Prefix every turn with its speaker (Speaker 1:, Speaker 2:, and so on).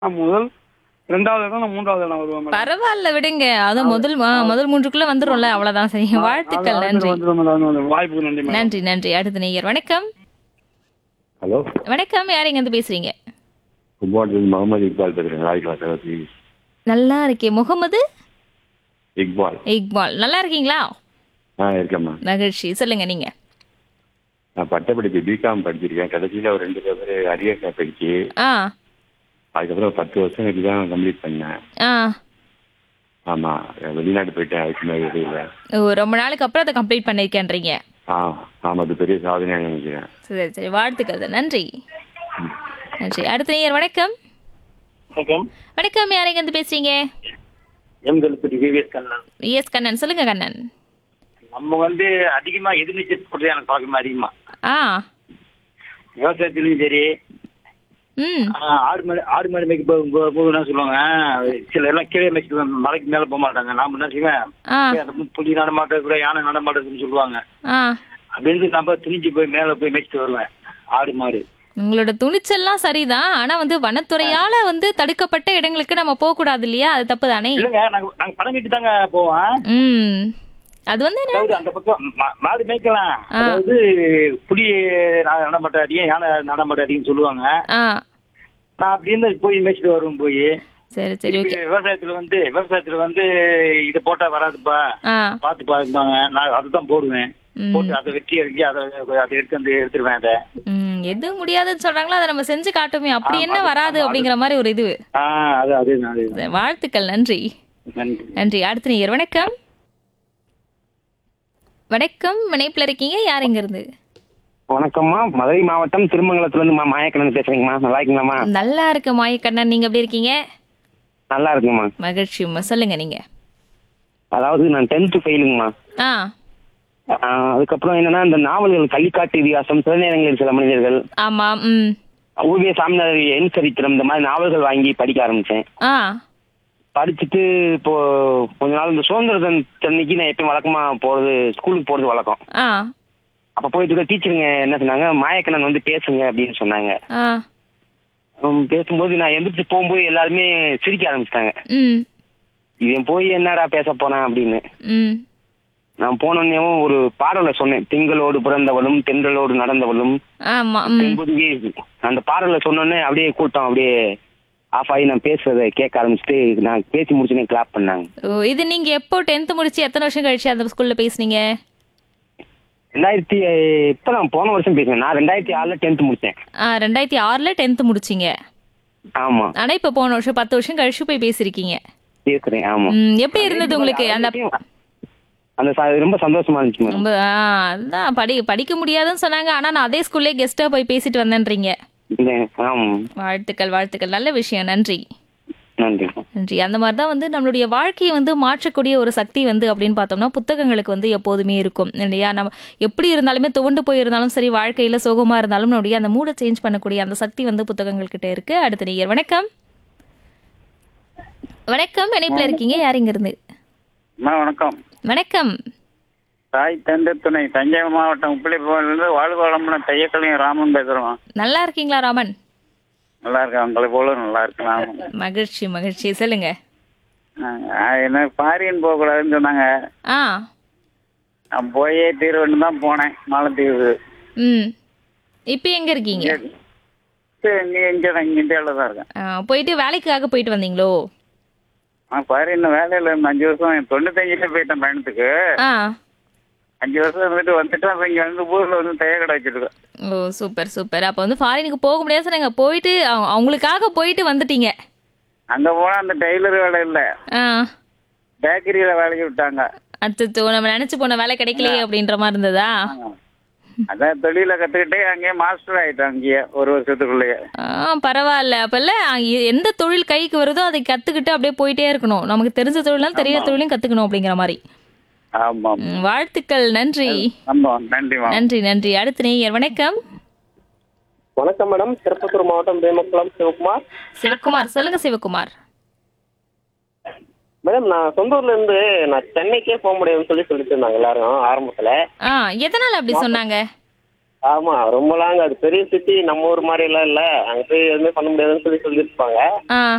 Speaker 1: நான் முதல் ரெண்டாவது இடம் நான் மூன்றாவது இடம் வருவேன் மேடம்
Speaker 2: பரவாயில்ல விடுங்க அதுவும் முதல் ஆ, முதல் மூன்றுக்குள்ள வந்துரும்ல அவ்வளவுதான் சரி வாழ்த்துக்கள்
Speaker 1: அது- அது
Speaker 2: நன்றி
Speaker 1: வந்துடும் மேடம், அது வாய்ப்புக்கு நன்றி மேடம்
Speaker 2: நன்றி நன்றி அடுத்த நேயர் வணக்கம்
Speaker 3: ஹலோ
Speaker 2: வணக்கம் யார் இங்க இருந்து பேசுறீங்க
Speaker 3: குட் மார்னிங் முகமது இக்பால் பேசுறேன் ராய்களா சகோதரி
Speaker 2: நல்லா இருக்கே முகமது
Speaker 3: இக்பால்
Speaker 2: இக்பால் நல்லா இருக்கீங்களா
Speaker 3: ஆ இருக்கேம்மா
Speaker 2: மகிழ்ச்சி சொல்லுங்க நீங்க
Speaker 3: நான் பட்டப்படிப்பு பிகாம் படிச்சிருக்கேன் கடைசியில் ஒரு ரெண்டு பேர் அரியர் படிச்சு
Speaker 2: ஆ
Speaker 3: அதுக்கப்புறம் பத்து வருஷம் கழிச்சு தான் கம்ப்ளீட் பண்ணேன்
Speaker 2: ஆ
Speaker 3: ஆமாம் வெளிநாட்டு போயிட்டேன் அதுக்கு மேலே வெளியில்
Speaker 2: ஓ ரொம்ப நாளுக்கு அப்புறம் அதை கம்ப்ளீட் பண்ணிருக்கேன்றீங்க
Speaker 3: ஆ ஆமாம் அது பெரிய சாதனையாக நினைக்கிறேன்
Speaker 2: சரி சரி வாழ்த்துக்கள் நன்றி நன்றி அடுத்த நேயர் வணக்கம்
Speaker 4: வணக்கம்
Speaker 2: வணக்கம் யார் இங்க இருந்து பேசுறீங்க
Speaker 4: M Kalpathi VVS Kannan
Speaker 2: S Kannan சொல்லுங்க கண்ணன்
Speaker 4: நம்ம வந்து அதிகமா எதிர்நீச்சல் போடுறது எனக்கு பழக்கம் அதிகமா
Speaker 2: ஆ
Speaker 4: விவசாயத்திலயும் சரி
Speaker 2: ம்
Speaker 4: ஆஹ், ஆடு மாடு ஆடு மாடு மேய்க்க போ- போ- போகுதுன்னா சொல்லுவாங்க சில எல்லாம் கீழே மேய்ச்சிட்டு மலைக்கு மேல போக மாட்டாங்க நாம என்ன செய்வேன்
Speaker 2: ஆ
Speaker 4: அந்த புலி நடமாட்டம் கூட யானை நடமாட்டதுன்னு சொல்லுவாங்க
Speaker 2: ஆ
Speaker 4: அப்படின்னு நம்ம துணிஞ்சு போய் மேல போய் மேய்ச்சிட்டு வருவேன் ஆடு மாடு
Speaker 2: உங்களோட துணிச்சல்லாம் சரிதான் ஆனா வந்து வனத்துறையால வந்து தடுக்கப்பட்ட இடங்களுக்கு நம்ம போக கூடாது இல்லையா அது தப்பு தானே
Speaker 4: இல்லைங்க நாங்க நாங்க பணம் கட்டி தாங்க போவோம்
Speaker 2: ம் அது வந்து என்ன
Speaker 4: அதாவது அந்த பக்கம் மா- மாடு மேய்க்கலாம்
Speaker 2: ஆ.
Speaker 4: அதாவது புலி ந- நடமாட்டம் அடியும் யானை நடமாட்டம் அடியும் சொல்லுவாங்க
Speaker 2: ஆ
Speaker 4: நான் அப்படின்னு போய் மேய்ச்சிட்டு வருவேன் போய்
Speaker 2: சரி சரி ஓகே
Speaker 4: விவசாயத்துல வந்து விவசாயத்துல வந்து இது போட்டா வராதுப்பா
Speaker 2: ஆ
Speaker 4: பார்த்து பாருப்பாங்க நான் அதுதான் போடுவேன்
Speaker 2: ம்.
Speaker 4: போட்டு அதை வெட்டி இறக்கி அதை அதை எடுத்து வந்து எடுத்துருவேன் அதை
Speaker 2: ம் எது முடியாதுன்னு சொல்றாங்களோ அதை நம்ம செஞ்சு காட்டுமே அப்படி என்ன வராது அப்படிங்கிற மாதிரி ஒரு இது
Speaker 4: ஆ அது அது அது
Speaker 2: வாழ்த்துக்கள் நன்றி
Speaker 4: நன்றி
Speaker 2: நன்றி அடுத்த நேயர் வணக்கம் வணக்கம் இணைப்புல இருக்கீங்க யார் இங்க இருந்து
Speaker 5: வணக்கம்மா மதுரை மாவட்டம் திருமங்கலத்துல இருந்து மாயக்கண்ணன் பேசுறீங்கம்மா நல்லா இருக்கீங்களாம்மா
Speaker 2: நல்லா இருக்கு மாயக்கண்ணன் நீங்க எப்படி இருக்கீங்க
Speaker 5: நல்லா இருக்குங்கம்மா
Speaker 2: மகிழ்ச்சிம்மா சொல்லுங்க நீங்க
Speaker 5: அதாவது நான் டென்த்து ஃபெயிலுங்கம்மா
Speaker 2: ஆ
Speaker 5: அதுக்கப்புறம் என்னன்னா இந்த நாவல்கள் கள்ளிக்காட்டு இதிகாசம் சில நேரங்களில் சில மனிதர்கள்
Speaker 2: ஆமா ம்
Speaker 5: ஓவிய சாமியார் என் சரித்திரம் இந்த மாதிரி நாவல்கள் வாங்கி படிக்க ஆரம்பிச்சேன்
Speaker 2: ஆ
Speaker 5: படிச்சுட்டு இப்போ கொஞ்ச நாள் இந்த சுதந்திர தினத்தன்னைக்கு நான் எப்பயும் வழக்கமா போறது ஸ்கூலுக்கு போறது வழக்கம்
Speaker 2: ஆ
Speaker 5: அப்ப போயிட்டு இருக்க டீச்சருங்க என்ன சொன்னாங்க மாயக்கண்ணன் வந்து பேசுங்க அப்படின்னு சொன்னாங்க
Speaker 2: ஆ
Speaker 5: உம், பேசும்போது நான் எந்திரிச்சு போகும்போது எல்லாருமே சிரிக்க ஆரம்பிச்சிட்டாங்க
Speaker 2: ம்
Speaker 5: இவன் போய் என்னடா பேச போனான் அப்படின்னு
Speaker 2: ம்
Speaker 5: நான் போனோடனேவும் ஒரு பாடலை சொன்னேன் திங்களோடு பிறந்தவளும் தென்றலோடு நடந்தவளும்
Speaker 2: ஆமா ம்
Speaker 5: தென்பொதுகே அந்த பாடலை சொன்னோடனே அப்படியே கூட்டம் அப்படியே ஆஃப் ஆகி நான் பேசுறதை கேட்க ஆரம்பிச்சுட்டு நான் பேசி முடிச்சுனே கிளாப் பண்ணாங்க
Speaker 2: ஓ இது நீங்க எப்போ டென்த் முடிச்சு எத்தனை வருஷம் கழிச்சு அந்த ஸ்கூல்ல பேசுனீங்க
Speaker 5: ரெண்டாயிரத்தி இப்போ நான் போன வருஷம் பேசினேன் நான் ரெண்டாயிரத்தி ஆறுல டென்த் முடிச்சேன்
Speaker 2: ஆ ரெண்டாயிரத்தி ஆறுல டென்த் முடிச்சீங்க
Speaker 5: ஆமா
Speaker 2: ஆனா இப்ப போன வருஷம் பத்து வருஷம் கழிச்சு போய் பேசிருக்கீங்க
Speaker 5: பேசுறேன் ஆமா
Speaker 2: ம், எப்படி இருந்தது உங்களுக்கு அந்த
Speaker 5: அந்த ச- ரொம்ப சந்தோஷமா இருந்துச்சு மேடம்
Speaker 2: ரொம்ப ஆ, அதான் படி படிக்க முடியாதுன்னு சொன்னாங்க ஆனா நான் அதே ஸ்கூல்லே கெஸ்டா போய் பேசிட்டு வந்தேன்றீங்க
Speaker 5: ஆமா
Speaker 2: வாழ்த்துக்கள் வாழ்த்துக்கள் நல்ல விஷயம் நன்றி
Speaker 5: நன்றி
Speaker 2: நன்றி அந்த மாதிரி தான் வந்து நம்மளுடைய வாழ்க்கையை வந்து மாற்றக்கூடிய ஒரு சக்தி வந்து அப்படின்னு பார்த்தோம்னா புத்தகங்களுக்கு வந்து எப்போதுமே இருக்கும் இல்லையா நம்ம எப்படி இருந்தாலுமே துவண்டு போயிருந்தாலும் சரி வாழ்க்கையில சோகமா இருந்தாலும் நம்மளுடைய அந்த மூடை சேஞ்ச் பண்ணக்கூடிய அந்த சக்தி வந்து புத்தகங்கள் கிட்ட இருக்கு அடுத்த நீர் வணக்கம் வணக்கம் இணைப்புல இருக்கீங்க யார் இங்க இருந்து
Speaker 4: அம்மா வணக்கம்
Speaker 2: வணக்கம்
Speaker 4: தாய் தந்தை துணை தஞ்சை மாவட்டம் உப்பிலிப்பூர்லேருந்து வாழ்வாளம்னு தையக்கலையும் ராமன் பேசுகிறோம்
Speaker 2: நல்லா இருக்கீங்களா ராமன்
Speaker 4: நல்லா இருக்கேன் உங்களை போல நல்லா இருக்கலாம்
Speaker 2: மகிழ்ச்சி மகிழ்ச்சி சொல்லுங்க
Speaker 4: என்ன ஃபாரின் போகக்கூடாதுன்னு சொன்னாங்க
Speaker 2: ஆ
Speaker 4: நான் போயே தீர்வுன்னு தான் போனேன் மாலத்தீவு
Speaker 2: ம் இப்போ எங்க இருக்கீங்க
Speaker 4: சரி இங்கே இங்கே தான் இங்கே இந்தியாவில் தான் இருக்கேன்
Speaker 2: ஆ, போயிட்டு வேலைக்காக போயிட்டு வந்தீங்களோ
Speaker 4: நான் ஃபாரின் வேலையில் இருந்தேன் அஞ்சு வருஷம் தொண்ணூத்தஞ்சுல போயிட்டேன் பயணத்துக்கு
Speaker 2: ஆ
Speaker 4: அஞ்சு வருஷம் இருந்துட்டு வந்துட்டு அப்புறம் இங்கே வந்து ஊரில் வந்து தைய கடை வச்சிருக்கேன்
Speaker 2: ஓ சூப்பர் சூப்பர் அப்போ வந்து ஃபாரினுக்கு போக முடியாது சொன்னாங்க போயிட்டு அவங்க- அவங்களுக்காக போயிட்டு வந்துட்டீங்க
Speaker 4: அங்கே போனால் அந்த டெய்லர் வேலை இல்லை
Speaker 2: ஆ
Speaker 4: பேக்கரியில் வேலைக்கு விட்டாங்க
Speaker 2: அச்சோ நம்ம நினைச்சு போன வேலை கிடைக்கலையே அப்படின்ற மாதிரி இருந்ததா
Speaker 4: அதான் தொழிலை கற்றுக்கிட்டே அங்கேயே மாஸ்டர் ஆகிட்டேன் அங்கேயே ஒரு வருஷத்துக்குள்ளேயே
Speaker 2: ஆ பரவாயில்ல அப்பல்ல எந்த தொழில் கைக்கு வருதோ அதை கத்துக்கிட்டு அப்படியே போயிட்டே இருக்கணும் நமக்கு தெரிஞ்ச தொழிலும் தெரியாத தொழிலும் கத்துக்கணும் அப்படிங்கிற மாதிரி
Speaker 4: ஆமாம்
Speaker 2: ம், வாழ்த்துக்கள் நன்றி
Speaker 4: ஆமாம் நன்றிம்மா
Speaker 2: நன்றி நன்றி அடுத்த நேயர் வணக்கம்
Speaker 6: வணக்கம் மேடம் திருப்பத்தூர் மாவட்டம் பேமக்குளம் சிவகுமார்
Speaker 2: சிவகுமார் சொல்லுங்க சிவகுமார்
Speaker 6: மேடம் நான் சொந்த ஊர்ல இருந்து நான் சென்னைக்கே போக முடியும்னு சொல்லி சொல்லிட்டு இருந்தாங்க எல்லாரும் ஆரம்பத்துல
Speaker 2: ஆ எதனால அப்படி சொன்னாங்க
Speaker 6: ஆமா ரொம்ப லாங் அது பெரிய சிட்டி நம்ம ஊர் மாதிரி எல்லாம் இல்ல அங்க போய் எதுவுமே பண்ண முடியாதுன்னு சொல்லி சொல்லிட்டு இருப்பாங்க
Speaker 2: ஆ